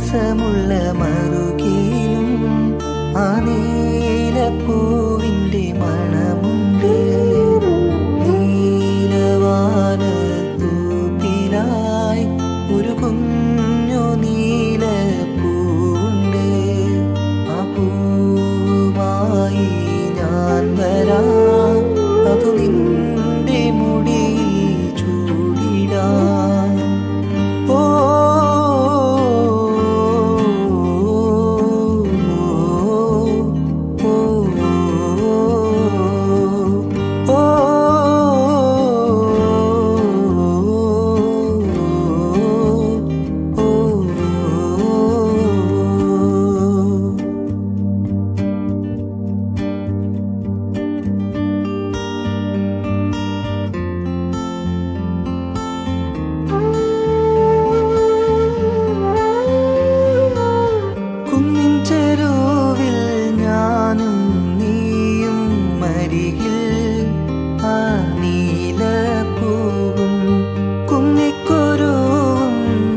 രസമുള്ള മറുകയിലും ആ നീലപ്പൂവിൻ്റെ മണമുണ്ട് നീലവാനത്തൂപ്പിലായി ഒരു കുഞ്ഞു നീലപ്പൂവുണ്ട് ആ പൂവുമായി ഞാൻ വരാം അതു നിന്റെ മുടിയിൽ ചൂടിടാം ഓ കുന്നിൻ ചെരുവിൽ ഞാനും നീയും മരികിൽ ആ നീലപ്പൂവും കുന്നിക്കൊരുവും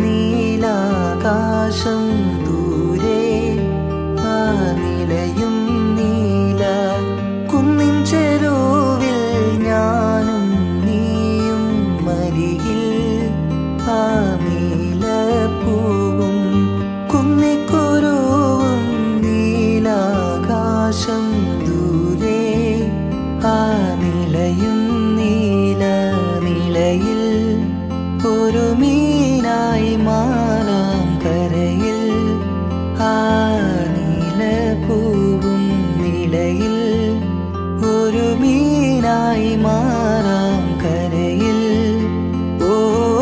നീലാകാശം ദൂരെ ആ നിലയും നീല കുന്നിൻ ചെരുവിൽ ഞാനും നീയും മരികിൽ ആ നീലപ്പൂവും കുന്നിക്കുരുവും നീലാകാശം ദൂരെ ആ നിലയും നീല നിലയിൽ ഒരു മീനായി മാറാം കരയിൽ ആ നീലപ്പൂവും നിലയിൽ ഒരു മീനായി മാറാം കരയിൽ ഓ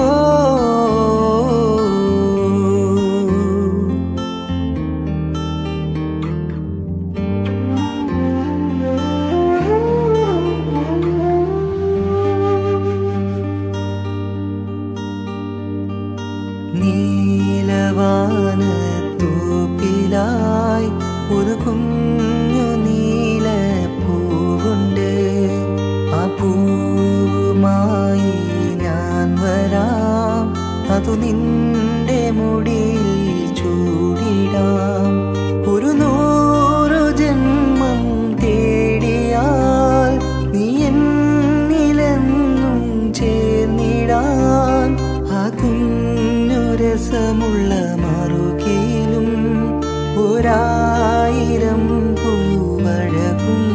നീലവാനത്തൂപ്പിലായി ഒരു കുഞ്ഞു നീല പൂവുണ്ട് ആ പൂവുമായി ഞാൻ വരാം അതു നിന്റെ മുടിയിൽ ചൂടിടാം ഒരു നൂറു ജന്മം തേടിയാൽ നീ എന്നിലെന്നും ചേർന്നിടാൻ ആ കുഞ്ഞു രസമുള്ള മറുകയിലും ഒരായിരം പൂവഴകും